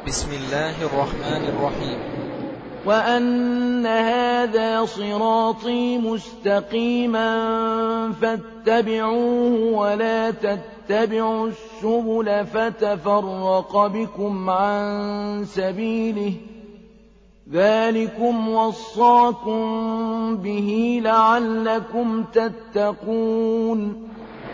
بسم الله الرحمن الرحيم وأن هذا صراطي مستقيما فاتبعوه ولا تتبعوا السبل فتفرق بكم عن سبيله ذلكم وصاكم به لعلكم تتقون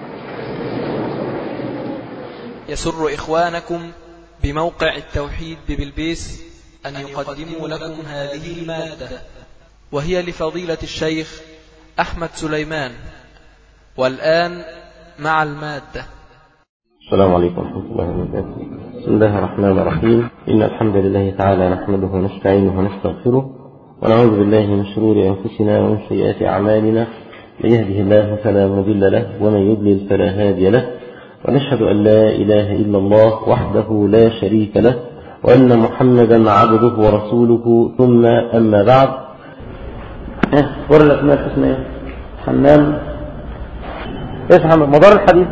يسر إخوانكم بموقع التوحيد ببلبيس أن يقدموا لكم هذه المادة وهي لفضيلة الشيخ أحمد سليمان والآن مع المادة السلام عليكم ورحمة الله وبركاته بسم الله الرحمن الرحيم إن الحمد لله تعالى نحمده ونستعينه ونستغفره ونعوذ بالله من شرور أنفسنا ومن سيئات أعمالنا من يهده الله فلا مضل له ومن يضلل فلا هادي له ونشهد أن لا إله إلا الله وحده لا شريك له وأن محمدا عبده ورسوله ثم أما بعد ورا الأسماء الحسنى حنان ايش محمد مدار الحديث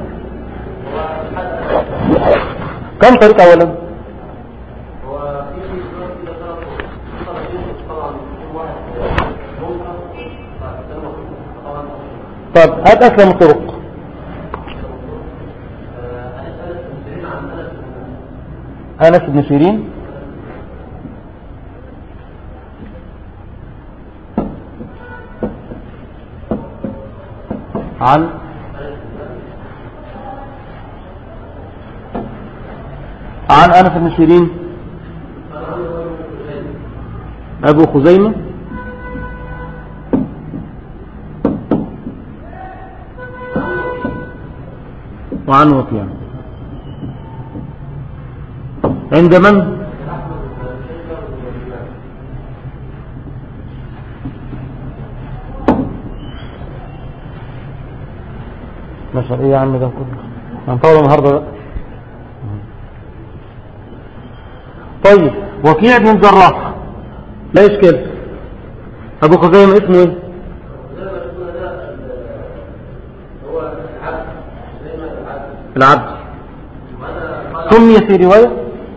كم طريق أولا طب هات أسلم الطرق أنس بن سيرين عن عن أنس بن سيرين أبو خزيمة وعن وكيع عند من ما شاء ايه يا عم ده كله هنطول النهارده بقى طيب وكيع بن الجراح لا اشكال ابو خزيمه اسمه ايه العبد سمي في روايه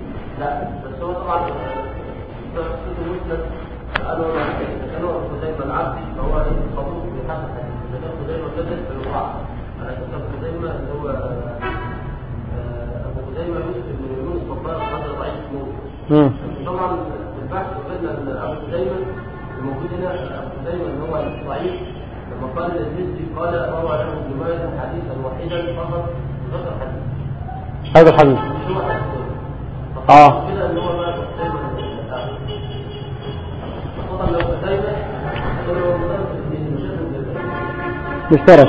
مم. طبعا البحث وجدنا ان ابو خزيمه الموجود هنا ابو خزيمه اللي هو ضعيف لما قال للمزي قال روى له ابن ماجه حديثا وحيدا فقط ذكر حديث هذا الحديث مش هو حديث اه كده ان هو بقى خزيمه خصوصا لو خزيمه كان هو مدرس في مشاهد مشترك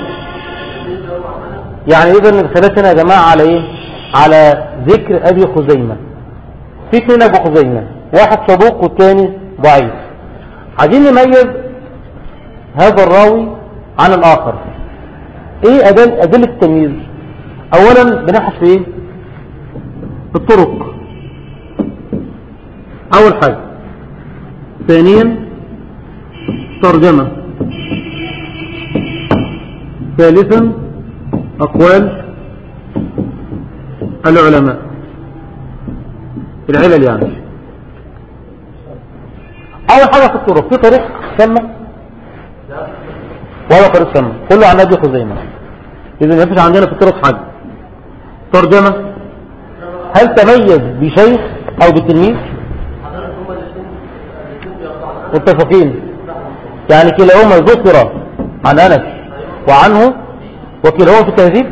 يعني اذا الخلاف هنا يا جماعه على ايه على ذكر ابي خزيمه في اثنين ابو خزيمه واحد صدوق والثاني ضعيف عايزين نميز هذا الراوي عن الاخر ايه أدل ادله التمييز اولا بنبحث في ايه في الطرق اول حاجه ثانيا ترجمه ثالثا أقوال العلماء العلل يعني أول حاجة في الطرق في طريق سمى ولا طريق سمى كله عن أبي خزيمة إذا ما فيش عندنا في الطرق حاجة ترجمة هل تميز بشيخ أو بتلميذ متفقين يعني كلاهما ذكر عن أنس وعنه وكلاهما في التهذيب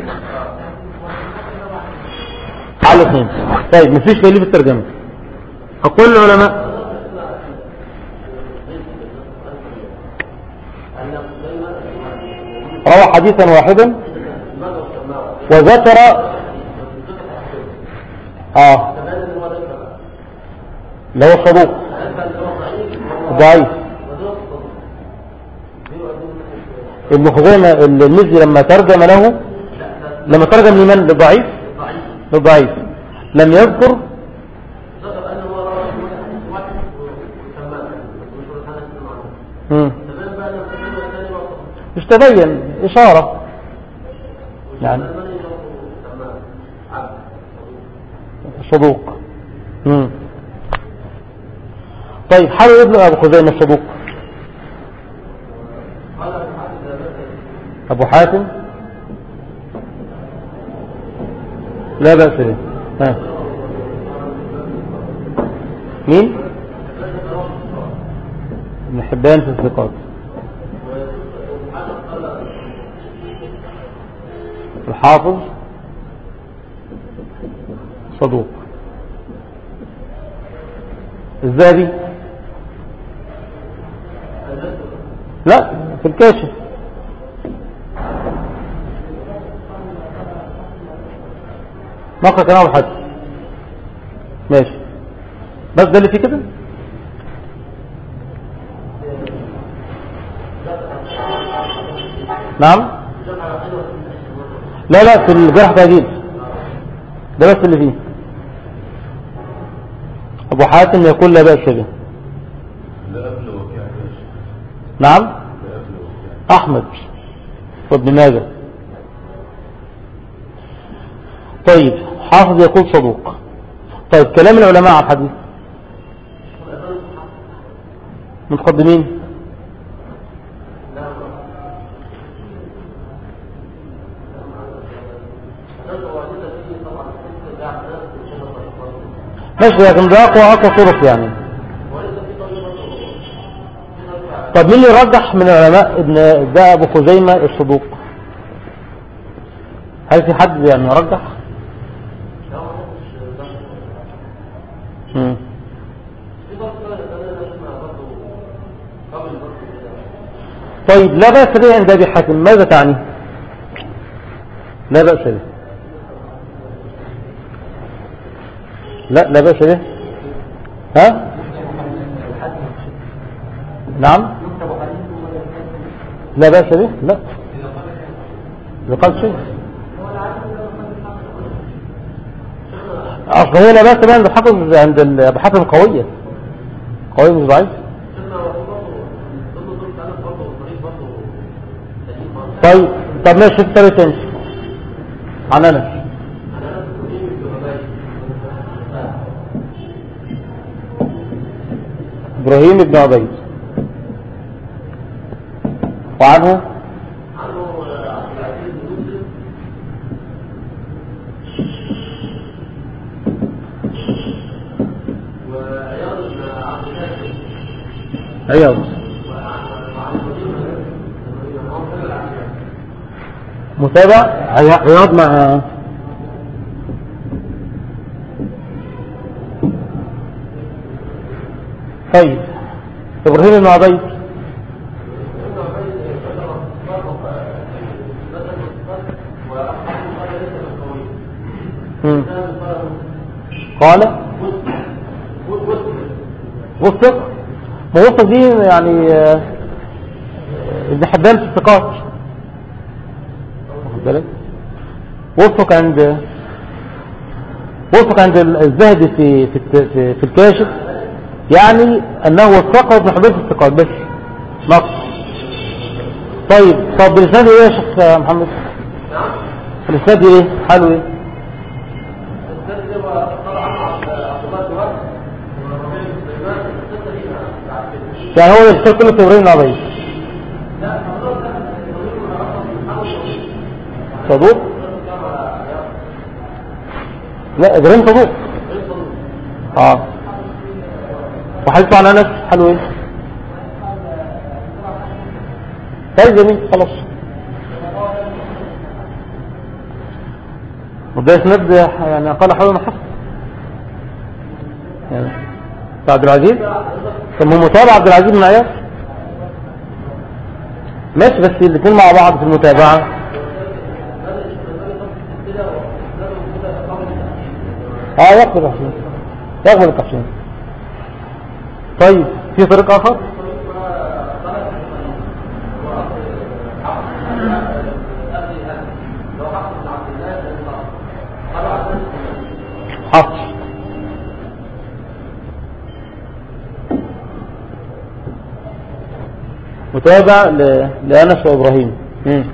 على الاثنين طيب مفيش دليل في الترجمة أقول العلماء روى حديثا واحدا وذكر اه اللي هو صدوق ضعيف ابن خزيمة المزي لما ترجم له لما ترجم لمن للضعيف للضعيف لم يذكر مم. مش تبين إشارة يعني صدوق مم. طيب حلو ابن ابو خزيمة الصدوق ابو حاتم لا بأس به ها مين ابن حبان في الثقات الحافظ صدوق الذهبي لا في الكاشف نقرأ كلام الحج ماشي بس ده اللي فيه كده نعم لا لا في الجرح تهديد ده بس اللي فيه ابو حاتم يقول لا بأس به نعم احمد وابن ماجه طيب حافظ يقول صدوق طيب كلام العلماء على الحديث متقدمين ماشي لكن ده اقوى اقوى طرق يعني طب مين اللي يرجح من العلماء ابن ده ابو خزيمة الصدوق هل في حد يعني يرجح مم. طيب لا بأس به عند أبي حاتم ماذا تعني لا بأس به لا لا بأس به ها نعم لا بأس به لا لقد شيء اصل هي لا بأس به عند الحافظ عند الحافظ قوية قوية مش ضعيف طيب طب ماشي في طريقة تاني عن انس ابراهيم بن عبيد وعنه عياض متابع عي- عياض مع طيب ابراهيم بن عبيد مم. قال وثق ما وثق دي يعني آه، ابن حبان في الثقات واخد بالك وثق عند وثق عند الزهد في في الت- في, في الكاشف يعني انه وثقه ابن حبان في الثقات بس نقص طيب طب بالاسناد ايه يا شيخ محمد الاسناد ايه حاله ايه يعني هو يختار كله في ابراهيم العبيد صدوق لا ابراهيم صدوق اه وحديثه عن انس حلو ايه طيب جميل خلاص وده اسناد يعني قال حلو حسن يعني بتاع عبد العزيز طب ما هو متابع عبد العزيز بن عياش ماشي بس الاثنين مع بعض في المتابعة اه يقبل التحسين يقبل التحسين طيب في طريق اخر حفص متابع ل... لأنس وإبراهيم مم.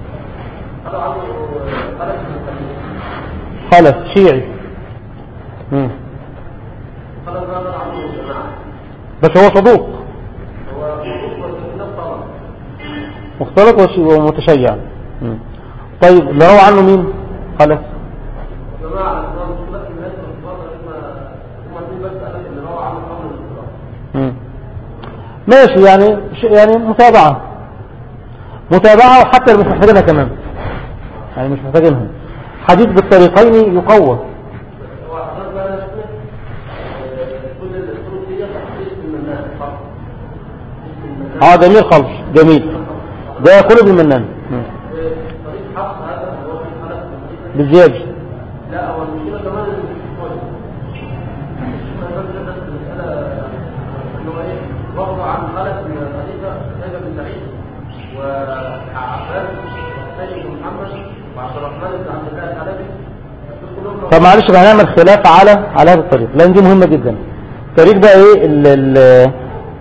خلف شيعي مم. بس هو صدوق هو مطلوب والاختلاف طبعا مختلط وش- ومتشيع مم. طيب اللي روى عنه مين خلاص يا جماعه انا مشكله في الناس في الفتره هم هم اثنين بس قالك اللي روى عنه قبل الاختلاف مم. ماشي يعني ش- يعني متابعة متابعة وحتى اللي مش محتاجينها كمان يعني مش محتاجينها حديث بالطريقين يقوى هو حضرتك بقى انا شفت كل الطرق دي تحديث من الناس فقط اسم المنان اه جميل خالص جميل ده كل ابن منان مم. طريق حفص هذا هو في حالة بالزيادة لا هو المشكلة كمان اللي مش كويس الشيخ بس بس المسألة اللي هو ايه برضه عن خالد بن خليفة خليفة بن سعيد وعباس وحسين بن محمد وعبد الرحمن بن عبد الله الحلبي دول كلهم طب معلش بقى هنعمل خلاف على على هذا الطريق لان دي مهمة جدا الطريق بقى ايه ال ال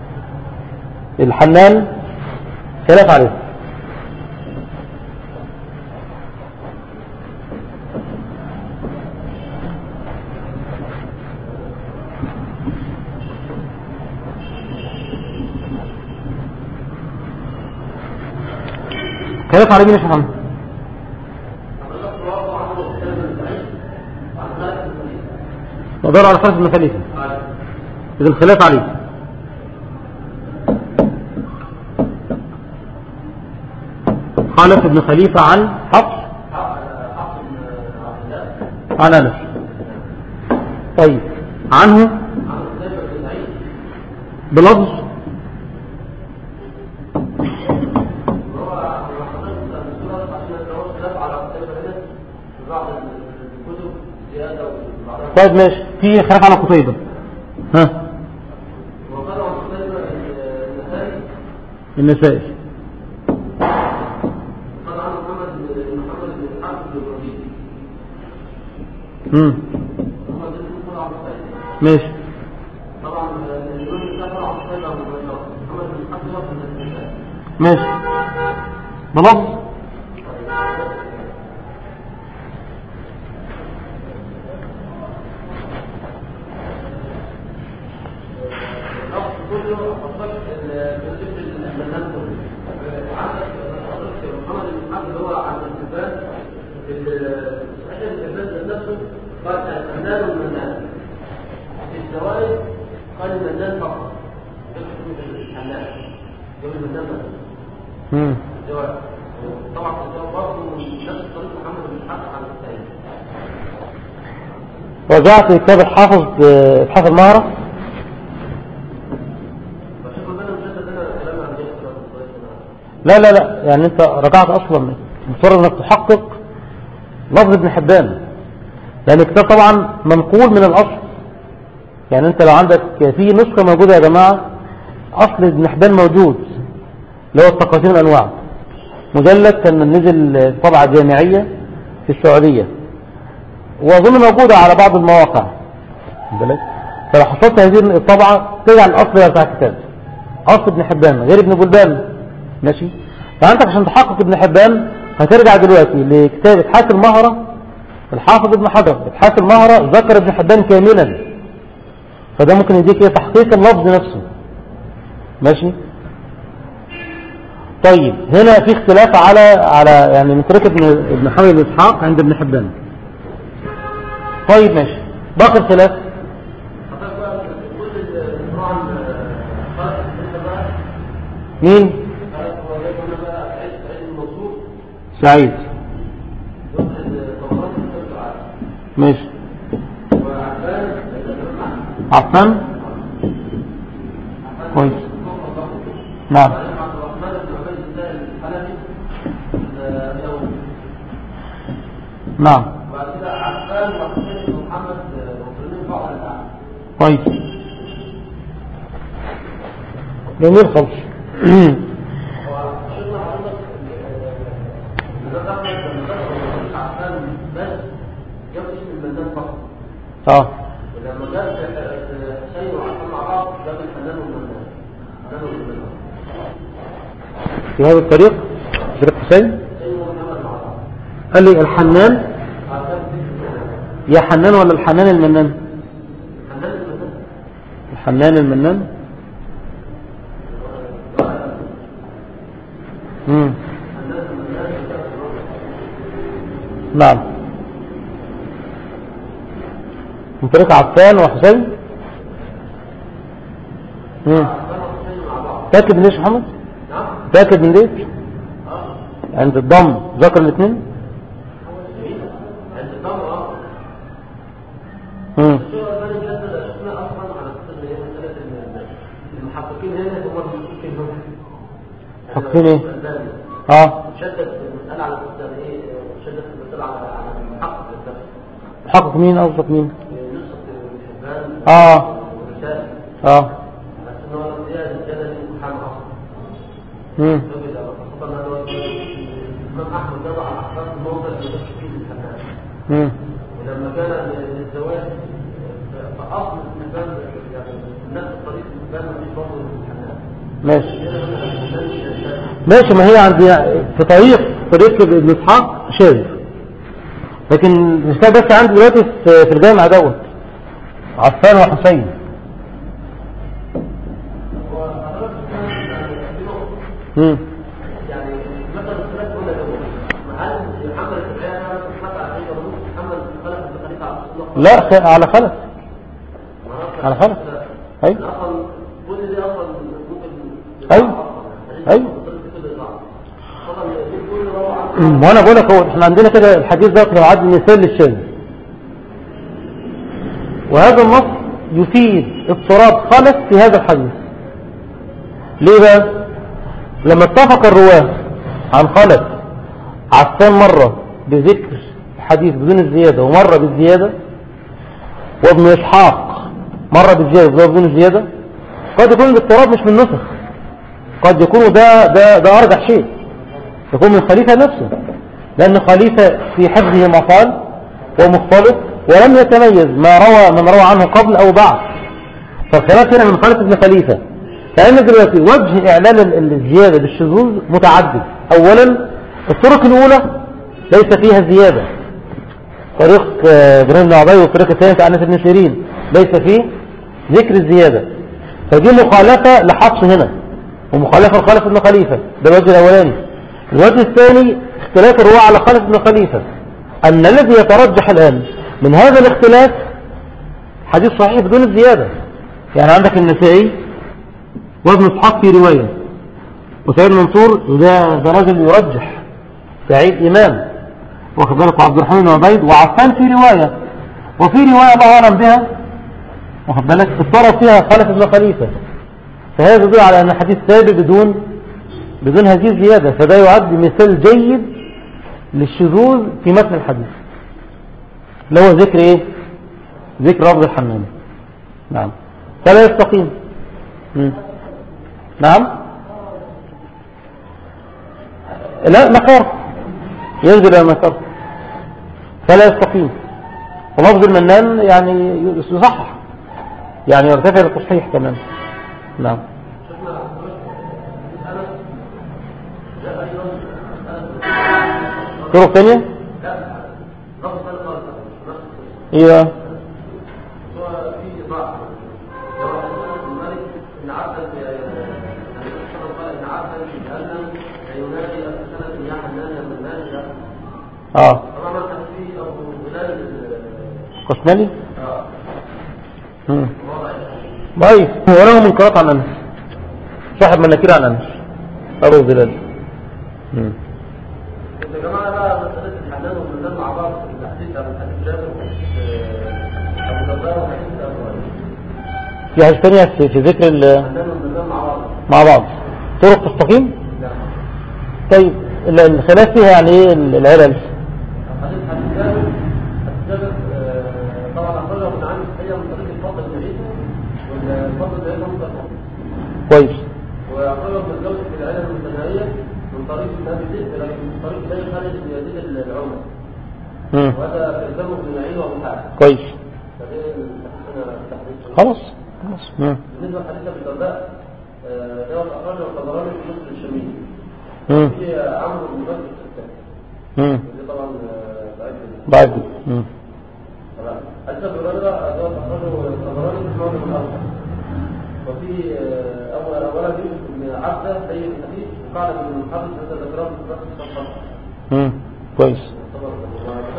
الحنان خلاف عليه خلاف عليه مين يا شيخ محمد؟ حضرتك برضه عنده حسين بن سعيد وعن خالد بن خليفة ودور على خلف بن خليفة إذا الخلاف عليه خالف بن خليفة عن حفص حفص بن عبد الله عن أنس طيب عنه عن خليفة بن سعيد بلفظ هو حضرتك الصورة عشان هو خلاف على خليفة هنا في بعض الكتب زيادة وبعضها طيب ماشي في خلاف على قتيبة ها وقال عن خليفة النسائي النسائي قال عن محمد بن محمد بن اسحاق بن ابراهيم امم محمد بن يقول عن خليفة ماشي طبعا الإمام الشافعي عن خليفة مباشرة محمد بن اسحاق هو من النسائي ماشي بلفظ النقص كله حضرتك الكونسيبت المنهج كله عندك حضرتك محمد بن اسحاق اللي هو عن الحبان في صحيح الحبان ذات نفسه قال الحنان والمنان في الزوائد قال المنان فقط يكتب الحنان يقول المنان بس امم الزوائد طبعا في الزوائد برضه نفس طريقه محمد بن اسحاق عن الثاني رجعت كتاب الحافظ آه، الحافظ مهرة فشوف البنا مجدد هنا كلام عن جهه الصلاه لا لا لا يعني انت رجعت اصلا مفترض انك تحقق لفظ ابن حبان لان الكتاب طبعا منقول من الاصل يعني انت لو عندك في نسخة موجودة يا جماعة اصل ابن حبان موجود اللي هو التقاسيم الانواع مجلد كان نزل طبعة جامعية في السعودية واظن موجودة على بعض المواقع واخد بالك؟ فلو حصلت هذه الطبعة ترجع الاصل بتاع الكتاب اصل ابن حبان غير ابن بلبان ماشي فانت عشان تحقق ابن حبان هترجع دلوقتي لكتاب ابحاث المهرة الحافظ ابن حجر ابحاث المهرة ذكر ابن حبان كاملا فده ممكن يديك ايه تحقيق اللفظ نفسه ماشي طيب هنا في اختلاف على على يعني من طريقة ابن ابن حجر بن اسحاق عند ابن حبان طيب ماشي باقي الخلاف حضرتك بقى كل طبعا خلاص انت بقى مين خلاص هو ده كنا بقى عيد عيد المنصور سعيد يوحد طبرات الشمس العالم ماشي وعبان عفان كويس نعم وبعدين عبد الرحمن بن عبيد الله الحلبي الأول نعم وبعد كده عفان وحسين بن محمد مصريين بعض الأعلى كويس جميل خالص وشفنا حضرتك الإمام أحمد لما ذكر عفان بس جاب اسم المنان فقط اه ولما جاب حسين وعفان مع بعض جاب الحنان والمنان الحنان والمنان في هذا الطريق طريق حسين حسين ومحمد مع بعض قال لي الحنان عفان في المنان يا حنان ولا الحنان المنان حنان المنان الحنان المنان نعم من طريق عفان وحسين مم. تأكد من ليش يا محمد تأكد من ليش عند الضم ذكر الاثنين عند الضم اه مم. الشيخ الألباني جدد الأسماء أصلا على أساس إن هي مسألة إن المحققين هنا هم المشركين هم محققين إيه؟ الألباني اه شدد المسألة على أساس يعني إيه شدد المسألة على على المحقق نفسه محقق مين قصدك مين نسخة الحبان اه والرسالة اه بس إن هو الزيادة الزيادة دي محامة أصلا مم. وجد خاصة أن هو الإمام أحمد وضع الأحكام في موضع يدخل فيه الحبان مم. ولما كان للزواج فأصل الحبان يعني نفس طريق الحبان مفيش برضه الحنان ماشي ماشي ما هي عندي في طريق طريق ابن اسحاق شاذ لكن مش ده بس عندي دلوقتي في في الجامع دوت عفان وحسين مم. يعني مثلا الثلاث قلنا دول هل محمد الشافعي انا سمعت على شيء ولا محمد خلف الخليفه على الصلاه لا خ- على خلف على خلف ايوه اصلا كل دي اصلا ممكن أيوة. أيوة. طبعا كل روى عنه وانا بقول لك هو احنا عندنا كده الحديث ده لو عاد مثال للشاذ وهذا النص يفيد اضطراب خلف في هذا الحديث ليه بقى لما اتفق الرواه عن خلف عفان مرة بذكر الحديث بدون الزيادة ومرة بالزيادة وابن إسحاق مرة بالزيادة وبدون الزيادة قد يكون الاضطراب مش من نسخ قد يكون ده ده ده أرجح شيء يكون من خليفة نفسه لأن خليفة في حفظه مقال ومختلط ولم يتميز ما روى من روى عنه قبل أو بعد فالخلاف هنا من خالف ابن خليفة فإن دلوقتي وجه إعلان ال- الزيادة بالشذوذ متعدد أولا الطرق الأولى ليس فيها زيادة طريق آه، ابراهيم بن عبي والطريق الثاني بتاع انس بن سيرين ليس فيه ذكر الزيادة فدي مخالفة لحفص هنا ومخالفة لخالف ابن خليفة ده الوجه الأولاني الوجه الثاني اختلاف الرواة على خالف ابن خليفة أن الذي يترجح الآن من هذا الاختلاف حديث صحيح بدون الزيادة يعني عندك النسائي وابن اسحاق في رواية وسعيد منصور ده, ده راجل يرجح سعيد إمام واخد بالك وعبد الرحمن بن عبيد وعفان في رواية وفي رواية الله أعلم بها واخد بالك اضطرب فيها خلف ابن خليفة فهذا يدل على أن الحديث ثابت بدون بدون هذه الزيادة فده يعد مثال جيد للشذوذ في متن الحديث اللي هو ذكر ايه ذكر رفض الحمام نعم فلا يستقيم مم. نعم لا مكار ينزل الى المكار فلا يستقيم ولفظ المنان يعني يصحح يعني يرتفع للتصحيح كمان نعم طرق ثانية ايوه هو في ضعف لو الملك ان عبدا قال ان عبدا في جهنم ينادي سنة يا حنان يا منان يا اه طبعا ما كان في ابو بلال قسماني اه مم. وضع ضعيف وله منكرات عن انس صاحب مناكير عن انس ابو بلال مم. يا جماعه بقى مساله الحنان والمنان مع بعض في الحديث ابو حديث جابر وحديث آه، ابو درداء وحديث ابو هريره في حاجة تانية في, في ذكر ال- الحنان والمنان مع بعض مع بعض طرق تستقيم نعم طيب ال- الخلاف فيها يعني ايه ال- العلل حديث حديث جابر حديث جابر آه، طبعا اخرجه ابن عامر الحقيقه من طريق الفضل بن عيسى والفضل بن عيسى متفق كويس واخرجه ابن الجوزي في العلم المتناهيه من طريق ابن ابي ذئب لكن من طريق ابن خالد بن يزيد العمر مم. وهذا الزمه بن معين وابو حاتم كويس فده الحديث التحديث خلاص خلاص مم. بالنسبه لحديث ابي الدرداء آه، ده اخرجه الطبراني في نصر الشميل مم. في عمرو بن بكر الستان مم. ودي طبعا آه، ضعيف جدا بعد مم. تمام حديث ابي هريره ده اخرجه الطبراني في الموضع الاول وفي آه، اول اولا يوسف بن عبده سيد الحديث وقال ابن المحرز هذا ذكره في نفس الصفحه مم. كويس طبعا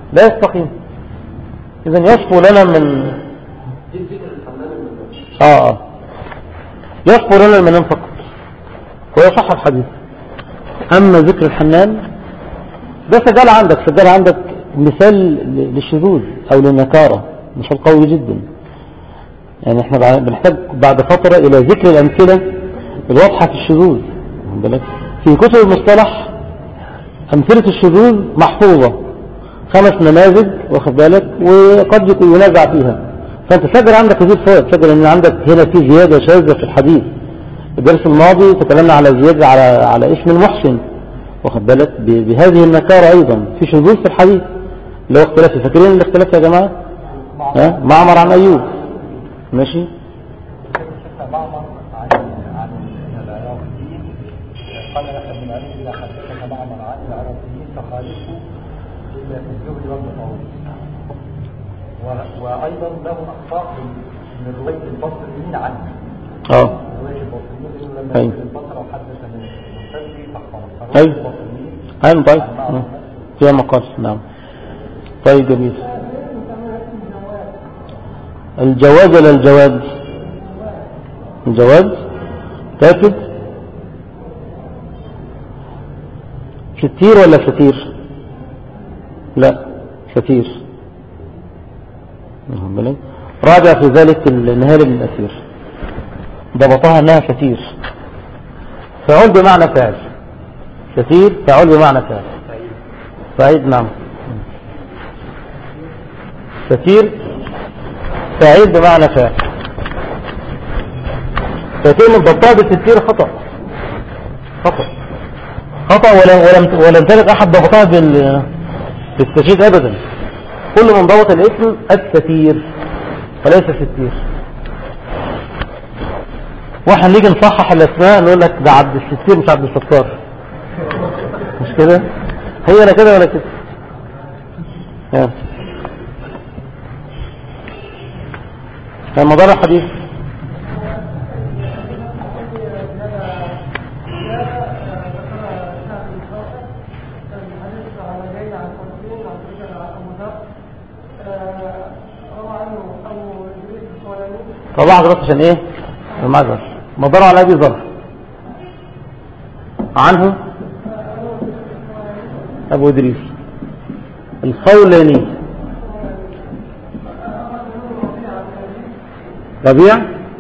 لا يستقيم إذا يصفو لنا من دي الفكرة الحمام المنام آه آه يصفو لنا المنام فقط وهو صح الحديث أما ذكر الحنان ده سجل عندك سجل عندك مثال للشذوذ أو للنكارة مثال قوي جدا يعني احنا بع- بنحتاج بعد فترة إلى ذكر الأمثلة الواضحة في الشذوذ واخد بالك؟ في كتب المصطلح أمثلة الشذوذ محفوظة خمس نماذج واخد بالك وقد يكون ينازع فيها فأنت سجل عندك هذه الفوائد سجل أن عندك هنا في زيادة شاذة في الحديث الدرس الماضي تكلمنا على زيادة على على اسم المحسن واخد بالك ب- بهذه النكارة أيضا في شذوذ في الحديث اللي هو اختلاف فاكرين الاختلاف يا جماعة ها معمر عن أيوب ماشي معمر عن عن العراقيين قال يحيى بن علي اذا حدثك معمر عن العراقيين فخالفه الا في الزهد والمطاويل و- وايضا له اخطاء من روايه البصريين عنه اه روايه البصريين انه لما أيوة. ينزل البصره وحدث من المستدري فاختلط أيوة. فروايه البصريين أيوة طيب عن معمر مم. فيها مقال نعم طيب جميل الجواد ولا الجواد الجواد تاكد ستير ولا ستير لا ستير واخد بالك؟ راجع في ذلك النهال بن الأثير ضبطها أنها ستير فعل بمعنى فاعل ستير فعل بمعنى فاعل سعيد نعم ستير فاعل بمعنى فاعل فتين الضبطها بالستير خطأ خطأ خطأ ولم, ولم, ولم تجد أحد ضبطها بال بالتشديد أبدا كل من ضبط الاسم الستير وليس ستير واحنا نيجي نصحح الاسماء نقول لك ده عبد الستير مش عبد الستار مش كده هي لا كده ولا كده ها. كان مدار الحديث طبعا بس عشان ايه المعذر مدار على ابي ذر عنه ابو ادريس الخولاني ربيع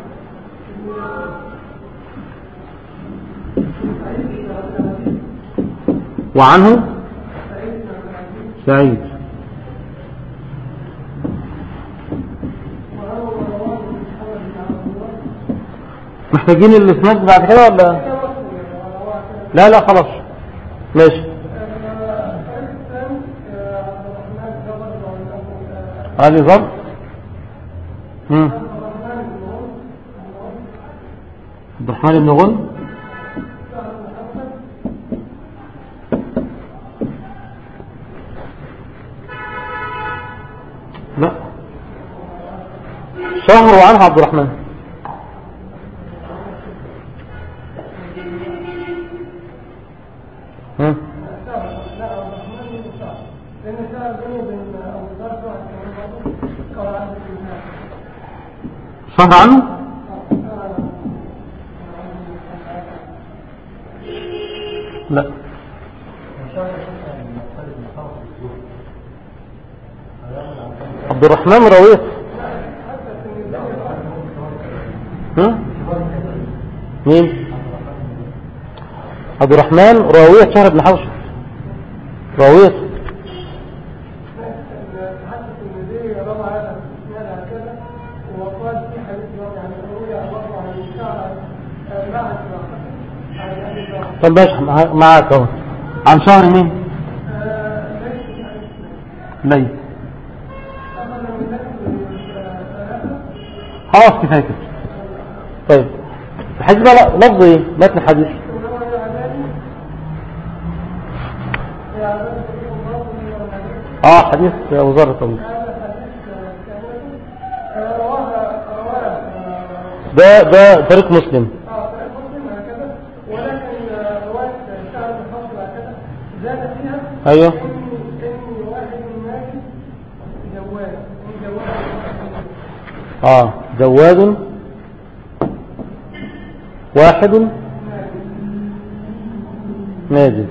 وعنه سعيد محتاجين الاسناد بعد كده ولا لا لا خلاص ماشي هذه ضرب مم. عبد الرحمن بن غل لا شهر وعنه عبد الرحمن مم. شهر عنه لا عبد الرحمن راوية هم؟ مين عبد الرحمن راوية شهر بن حوشب راوية طب ماشي مع- معاك اهو عن شهر مين ليل خلاص كفايه كده طيب الحديث بقى لا- لفظ ايه متن الحديث اه حديث ابو ذر طويل ده ده طريق مسلم ايوه اه جواد واحد ماجد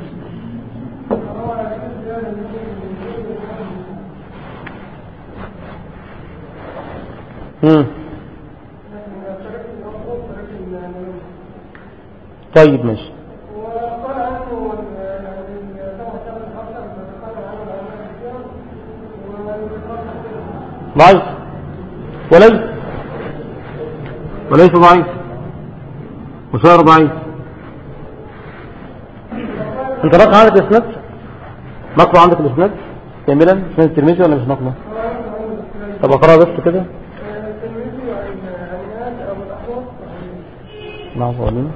مم. طيب ماشي ضعيف وليس وليس ضعيف وصار ضعيف انت نقل عندك الاسناد نقل عندك الاسناد كاملا اسناد الترمذي ولا مش نقله طب اقرا بس كده لحظه ولينا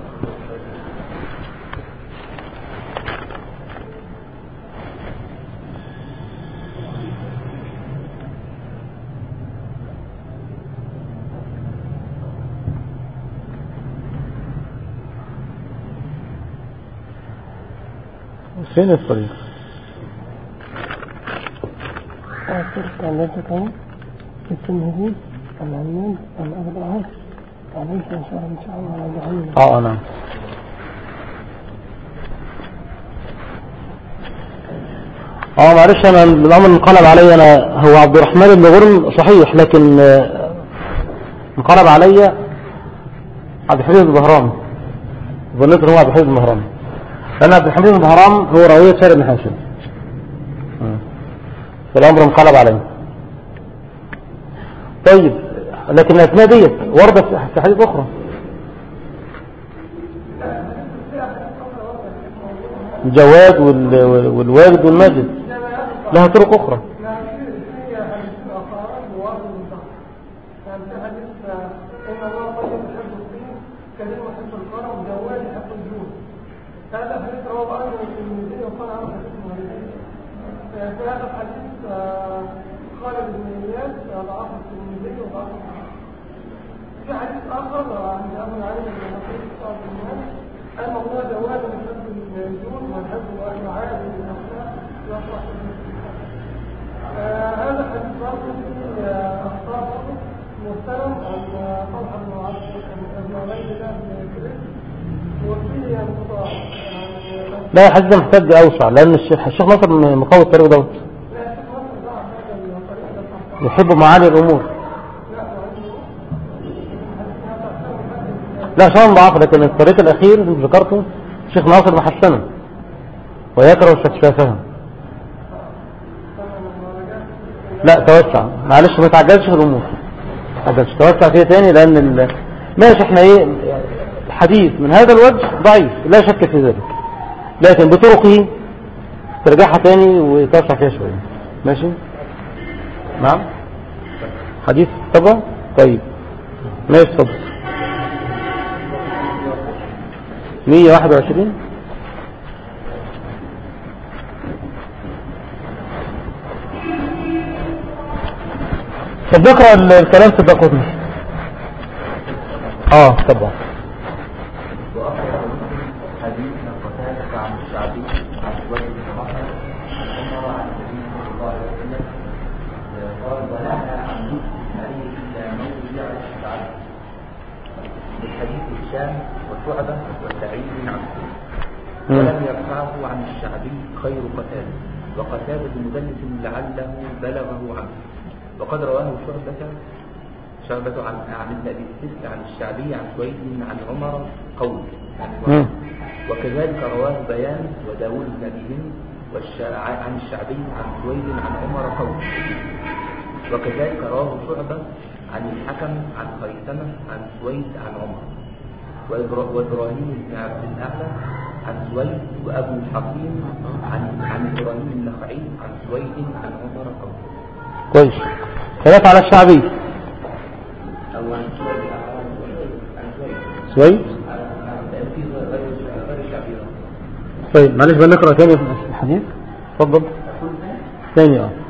فين الطريق الطرق عن ذلك التمهيد العلمان الأبضعات عليك إن شاء الله إن شاء الله على جهنم اه انا اه معلش انا الامر انقلب علي انا هو عبد الرحمن بن غرم صحيح لكن آه، انقلب علي عبد الحميد بن بهرام ظنيت ان هو عبد الحميد بن بهرام لان عبد الحميد بن بهرام هو راوية شارع بن حاشم آه. فالامر انقلب علي طيب لكن الاسماء ديت وردت في حديث اخرى الجواد وال- وال- والوالد والماجد لها طرق اخرى هذا حديث رواه أيضا الترمذي وقال عنه حديث مهرجين في هذا الحديث آه، خالد بن إياس ضعف الترمذي وضعف في حديث آخر عن أبو العلي بن نصير صاحب الناس أن الله جواد يحب الجود ويحب المعاد والأخلاق يصلح آه، هذا الحديث برضه فيه آه، أخطاء برضه مستلم عن آه، طلحة بن عبد بن عبيد الله بن كريم وفيه انقطاع يعني لا الحديث ده محتاج اوسع لان الشيخ الشيخ ناصر من مقوي الطريق دوت لا شيخ مصر ضاع هذا الطريق ده صح يحب معالي الامور لا شان ضعف لكن الطريق الاخير اللي ذكرته الشيخ ناصر محسنه ويكره استكشافها لا توسع معلش ما تعجلش في الامور ما تعجلش توسع فيها تاني لان ال... ماشي احنا ايه الحديث من هذا الوجه ضعيف لا شك في ذلك لكن بطرقه ترجعها تاني وتوسع فيها شويه ماشي نعم حديث طبعا طيب ماشي اتفضل 121 طب نقرا ال- الكلام في الدقوقي اه طبعا حديث قتادة عن الشعبي عن سويد بن عمر عن عمر عن النبي صلى الله عليه وسلم قال ونهى عن نصف عليه الا موضع الشعبي الحديث الشام وشعبة وسعيد عن مم. ولم يرفعه عن الشعبي خير قتادة وقتادة مدلس لعله بلغه عنه وقد رواه شعبة شعبة عن عن ابن ابي السيس عن الشعبي عن سويد عن عمر قول يعني مم. وكذلك رواه بيان وداود بن ابي هند والشا- عن الشعبي عن سويد عن عمر قول وكذلك رواه شعبة عن الحكم عن خيثمة عن سويد عن عمر وإبرا- وإبراهيم بن عبد الأعلى عن سويد وأبو الحكيم عن عن إبراهيم النخعي عن سويد عن عمر قول كويس ثلاثة على الشعبي أو عن سويد عن سويد سويد لأن في غير غير الشعبي طيب معلش بقى نقرا تاني في الحديث اتفضل ثاني اه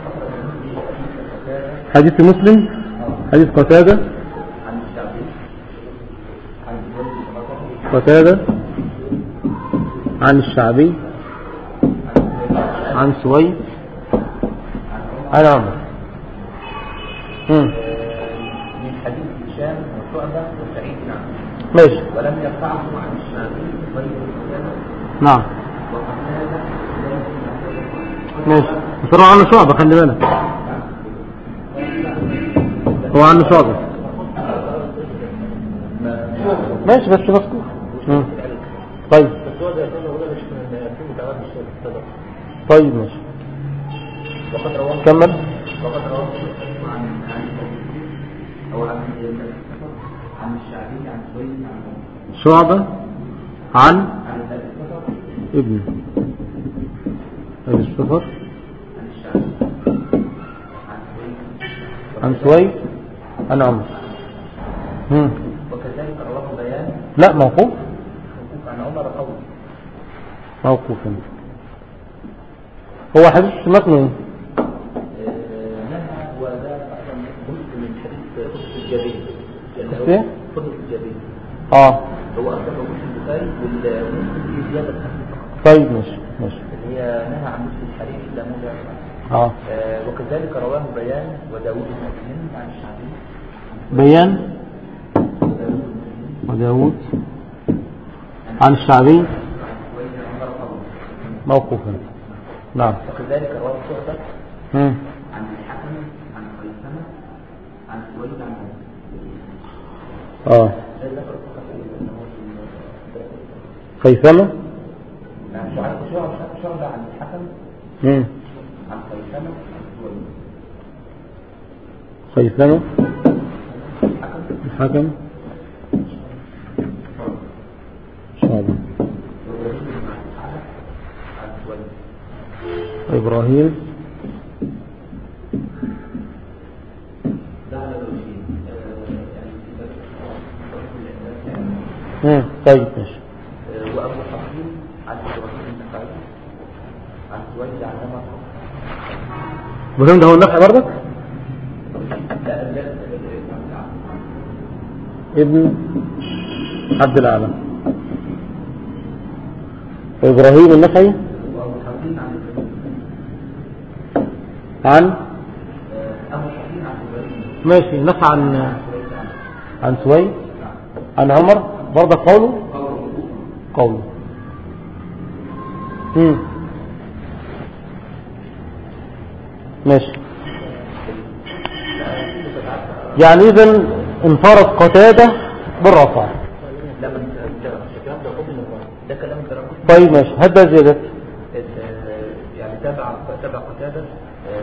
حديث مسلم حديث قتادة عن الشعبي عن سويد بن عمر قتادة عن الشعبي عن سويد عن عمر مم. هشام وشعبة وسعيد بن عبد ماشي ولم يرفعه عن الشافعي غير هشام نعم وقتادة ماشي بس هو عنه شعبة خلي بالك هو عنه شعبة ماشي بس مذكور مم. طيب بس هو ده كان هو مش من في متعود مش صدق طيب ماشي وقد رواه كمل وقد رواه عن عن او عن عن الشعبي عن سويد عن شعبة عن عن ابي ابن ابي السفر عن الشعبي عن سويد عن سويد عن عمر مم. وكذلك رواه بيان لا موقوف موقوف عن عمر قول موقوف هو حديث متن ايه؟ نهى وده اصلا جزء من حديث خطبه الجبين بس ايه؟ خطبه الجبين اه هو اصلا موجود في البخاري والمسلم فيه زياده خفيفه طيب ماشي ماشي اللي هي نهى عن لبس الحرير الا موجه اه آه، وكذلك رواه بيان وداوود بن مسلم عن الشعبي بيان وداود عن الشعبي عن سويد عن عمر قول موقوفا نعم وكذلك رواه شعبة مم. عن الحكم عن خيثمة عن سويد عن عمر اه ده ذكر فقط ان هو في خيثمة يعني شعبة شعبة شعبة عن الحكم مم. عن خيثمة عن سويد خيثمة الحكم الحكم شعبة عن سويد إبراهيم ده على الوجهين آه، يعني في ذلك مم. طيب ماشي آه، وابو حكيم عن ابراهيم النخعي عن سويد عن عمر إبراهيم ده هو النفع برضك لا لا ابن عبد الأعلى وإبراهيم النخعي وابو حكيم عن ابراهيم عن آه، ابو حكيم عن ابراهيم ماشي نفع عن سويد عن عن سويد عن عمر برضك قوله قوله مم. ماشي يعني إذن انفرد قتادة بالرفع لا من الكلام ده قبل ده كلام كلام طيب ماشي هات بقى زيادة يعني تابع تابع قتادة آم،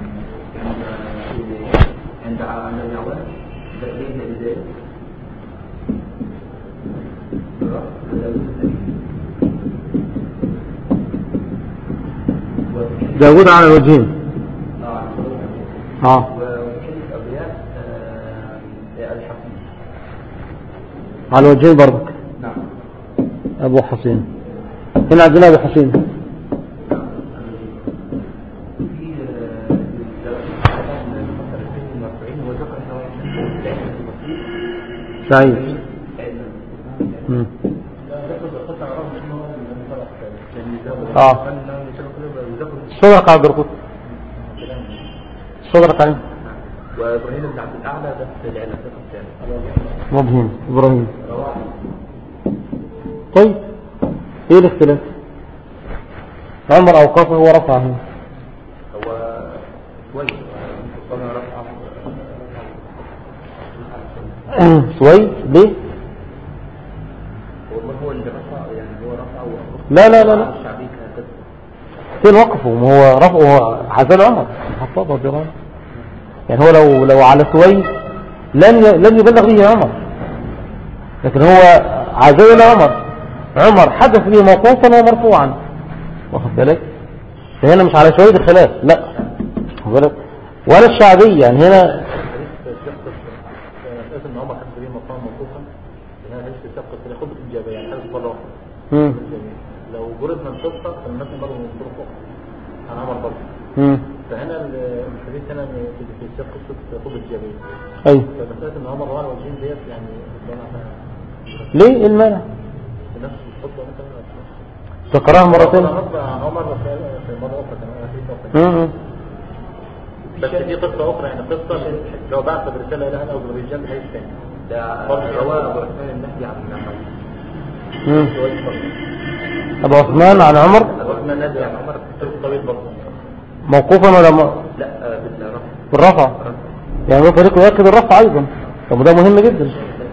عند عند ابن عوان ده ليه البداية داود على الوجهين اه وحديث أبياء الحكيم على الوجهين برضك نعم أبو حسين هنا عندنا أبو حسين في وذكر سعيد مم. اه صدق عبد القدس صدق عليه وابراهيم بن عبد الاعلى ده في العلاقات الثانيه مبهم إبراهيم رواه طيب ايه الاختلاف عمر أوقافه ورفعه هو كويس طبعا رفعه سويد ليه هو ما هو اللي رفع يعني هو رفع وأمر. لا لا لا لا الشعبي كان فين وقفه ما هو رفعه هو حسن عمر الخطاب رضي الله عنه يعني هو لو لو على سويد لن ي- لن يبلغ به عمر لكن هو عزل عمر عمر حدث به موقوفا ومرفوعا واخد بالك فهنا مش على سويد الخلاف لا واخد بالك ولا الشعبي يعني هنا حديث شق اساس ان عمر حدث به مقام موقوفا ان هذا حديث شق في خطبه الجابه يعني حدث مره واحده مم. لو جردنا القصه فالناس برضه من طرق اخرى عن عمر برضه مم. فهنا ال- الحديث هنا في في سياق قصه خطبه الجابه ايوه فمساله ان عمر رواه الوجهين ديت يعني ربنا ليه إيه المانع في نفس الخطبه مثلا ذكرها مرتين رد عن عمر في في مره اخرى كمان في مم. بس في قصة أخرى يعني قصة لو بعث برسالة إلى أنا أبو الرجال بحيث ثاني ده برضه رواه رواه. ابو عثمان النهدي عن عمر مم. سؤال فضل. أبو عثمان عن عمر أبو عثمان النهدي عن عمر قصة طويل برضه موقوفا ولا م- لا آه، بالرفع بالرفع يعني هو طريقه يؤكد الرفع أيضا طب وده مهم جدا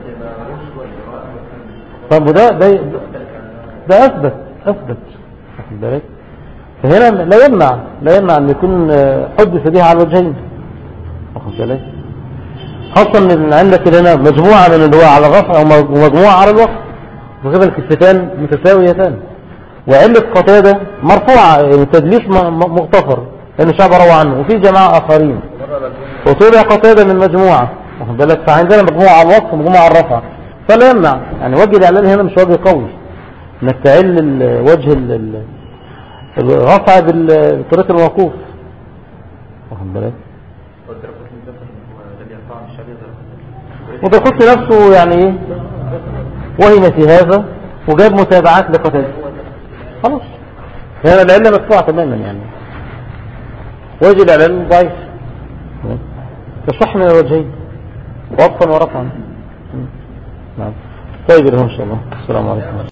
طب وده ده ده أثبت أثبت واخد بالك فهنا لا يمنع لا يمنع أن يكون آه، حدث به على الوجهين واخد بالك خاصة أن عندك هنا مجموعة من اللي هو على الرفع ومجموعة على الوقف وكذا الكفتان متساويتان وعلة قتادة مرفوعة يعني تدليس م- م- مغتفر لأن الشعب روى عنه وفي جماعة آخرين وطلع قتادة من مجموعة واخد بالك فعندنا مجموعة على الوقف ومجموعة على الرفع فلا يمنع يعني وجه الإعلان هنا مش وجه قوي انك تعل ال- وجه ال- ال- الرفع بال- بطريقة الموقوف واخد بالك والدرقوتني ذكر ان هو الذي يرفع عن الشعبي درقوتني وبالقدس نفسه يعني ايه وهم في هذا وجاب متابعات لقتادة خلاص هنا العلة مدفوعة تماما يعني وجه الإعلان ضعيف تصح من الوجهين وقفا ورفعا نعم طيب إن شاء الله السلام عليكم